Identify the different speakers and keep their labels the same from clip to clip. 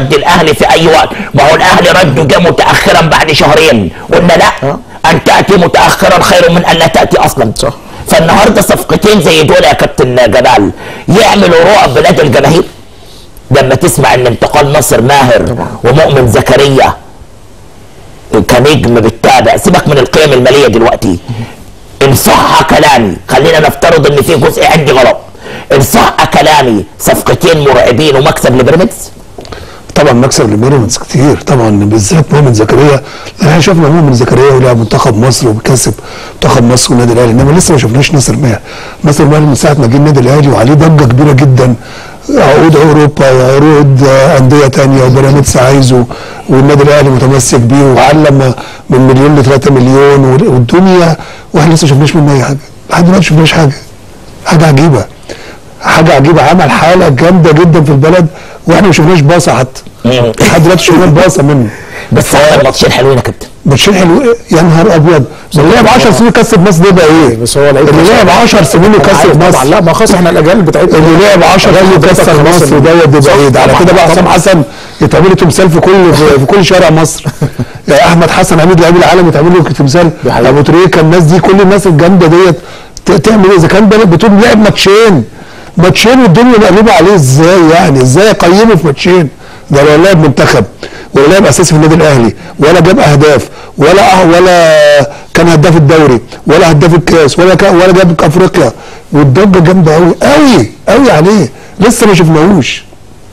Speaker 1: يرد الاهلي في اي وقت ما هو الاهلي رده جه متاخرا بعد شهرين قلنا لا
Speaker 2: آه.
Speaker 1: ان تاتي متاخرا خير من ان لا تاتي اصلا
Speaker 2: صح.
Speaker 1: فالنهارده صفقتين زي دول يا كابتن جلال يعملوا رعب لدى الجماهير لما تسمع ان انتقال ناصر ماهر ومؤمن زكريا كنجم بالتابع سيبك من القيم الماليه دلوقتي ان صح كلامي خلينا نفترض ان في جزء عندي غلط ان صح كلامي صفقتين مرعبين ومكسب لبيراميدز
Speaker 3: طبعا مكسب لبيراميدز كتير طبعا بالذات مؤمن زكريا لان احنا شفنا مؤمن زكريا ولعب منتخب مصر وبيكسب منتخب مصر والنادي الاهلي انما لسه ما شفناش ناصر ماهر ناصر ماهر من ساعه ما جه النادي الاهلي وعليه ضجه كبيره جدا عقود اوروبا وعروض آه، انديه تانية وبيراميدز عايزه والنادي الاهلي متمسك بيه وعلم من مليون ل 3 مليون وال- والدنيا واحنا لسه ما شفناش منه اي حاجه لحد دلوقتي ما شفناش حاجه حاجه عجيبه حاجه عجيبه عمل حاله جامده جدا في البلد واحنا ما شفناش باصه حتى
Speaker 1: مم.
Speaker 3: لحد دلوقتي شفنا باصه منه
Speaker 1: بس عمل ماتشين حلوين يا كابتن
Speaker 3: ماتشين حلو يا نهار ابيض ده اللي لعب 10 سنين كسب مصر ده بقى ايه؟
Speaker 2: بس هو لعيب
Speaker 3: اللي لعب 10 سنين وكسب
Speaker 2: طبعا
Speaker 3: مصر
Speaker 2: لا ما خلاص احنا الاجيال بتاعتنا
Speaker 3: اللي لعب 10 سنين وكسر مصر دوت بيبقى ايه ده على كده بقى حسام حسن يتعمل له تمثال في كل في, في كل شارع مصر يا احمد حسن عميد لعيب العالم يتعمل له تمثال
Speaker 2: دي حقيقة.
Speaker 3: ابو تريكه الناس دي كل الناس الجامده ديت ت- تعمل ايه اذا كان بلد بتقول لعب ماتشين ماتشين والدنيا مقلوبه عليه ازاي يعني ازاي اقيمه في ماتشين ده ولا لاعب منتخب ولا لاعب اساسي في النادي الاهلي ولا جاب اهداف ولا ولا كان هداف الدوري ولا هداف الكاس ولا كا ولا جاب افريقيا والضجه جامده قوي قوي قوي عليه لسه ما شفناهوش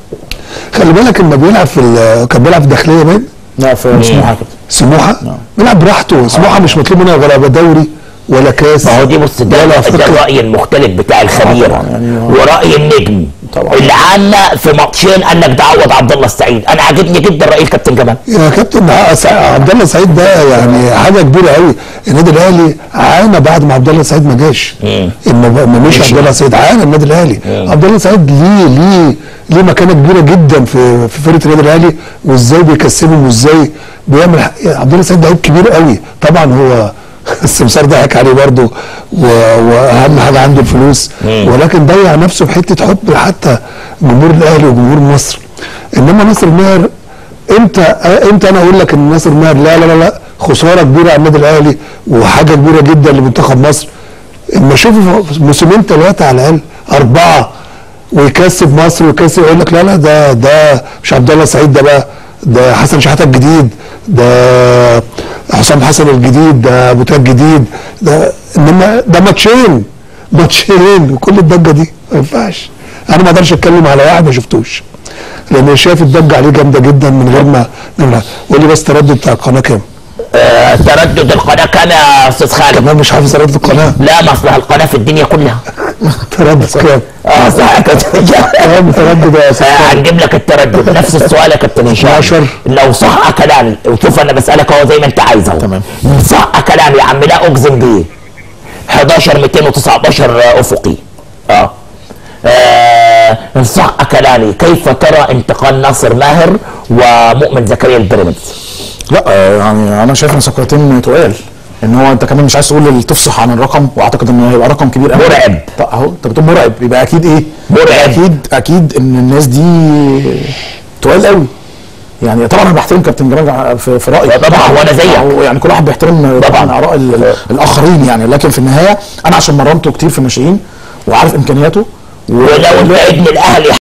Speaker 3: خلي بالك لما بيلعب في ال- كان بيلعب في الداخليه باين
Speaker 2: لا في سموحه كده
Speaker 3: سموحه بيلعب براحته سموحه مش مطلوب منها غير يبقى دوري ولا كاس
Speaker 1: ما هو دي بص ده,
Speaker 3: ولا
Speaker 1: ده
Speaker 3: افريقيا
Speaker 1: الراي المختلف بتاع الخبير
Speaker 2: طبعاً، يعني هو-
Speaker 1: وراي النجم
Speaker 2: طبعاً.
Speaker 1: العامه في ماتشين قال لك ده عوض عبد الله السعيد انا عاجبني جدا راي الكابتن جمال
Speaker 3: يا كابتن ع- سع- عبد الله سعيد ده يعني حاجه كبيره قوي النادي الاهلي عانى بعد ما عبد الله سعيد ما جاش اما ب- ما مشي عبد الله سعيد عانى النادي الاهلي عبد الله سعيد ليه ليه ليه مكانه كبيره جدا في في فرقه النادي الاهلي وازاي بيكسبهم وازاي بيعمل ح- عبد الله سعيد لعيب كبير قوي طبعا هو السمسار ضحك عليه برضه و- واهم حاجه عنده الفلوس ولكن ضيع نفسه في حته حب حتى جمهور الاهلي وجمهور مصر انما ناصر ماهر امتى امتى انا اقول لك ان ناصر ماهر لا لا لا لا خساره كبيره على النادي الاهلي وحاجه كبيره جدا لمنتخب مصر اما اشوفه في موسمين ثلاثه على الاقل اربعه ويكسب مصر ويكسب يقول لك لا لا ده ده مش عبد الله سعيد ده بقى ده حسن شحاته الجديد ده حسام حسن الجديد ده ابو تاج الجديد ده انما ده ماتشين ماتشين وكل الضجه دي ما ينفعش انا ما اقدرش اتكلم على واحد ما شفتوش لان شايف الضجه عليه جامده جدا من غير ما من قول لي بس تردد بتاع القناه كام؟
Speaker 1: آه تردد القناه كام يا استاذ خالد
Speaker 3: كمان مش حافظ تردد القناه
Speaker 1: لا ما اصل القناه في الدنيا كلها
Speaker 3: تردد كام؟
Speaker 1: اه صح يا كابتن
Speaker 3: كام تردد يا استاذ
Speaker 1: آه،
Speaker 3: خالد؟
Speaker 1: هنجيب لك التردد نفس السؤال يا كابتن هشام
Speaker 3: 12.
Speaker 1: لو صح كلامي وشوف انا بسالك اهو زي ما انت عايز اهو
Speaker 2: تمام.
Speaker 1: صح كلامي يا عم لا اجزم بيه 11 219 افقي اه آه، ان صح كلامي كيف ترى انتقال ناصر ماهر ومؤمن زكريا البيراميدز؟
Speaker 2: لا آه، يعني انا شايف ان صفقتين تقال ان هو انت كمان مش عايز تقول اللي تفصح عن الرقم واعتقد انه هيبقى رقم كبير قوي
Speaker 1: مرعب.
Speaker 2: طب اهو انت بتقول مرعب يبقى اكيد ايه؟
Speaker 1: مرعب.
Speaker 2: اكيد اكيد ان الناس دي تقال قوي يعني طبعا انا بحترم كابتن جمال في, في رايي
Speaker 1: طبعاً، وأنا زيك.
Speaker 2: هو يعني كل واحد بيحترم
Speaker 1: طبعاً.
Speaker 2: طبعا اراء ال- ال- الاخرين يعني لكن في النهايه انا عشان مرنته كتير في الناشئين وعارف امكانياته
Speaker 1: ولو انت ابن الاهلي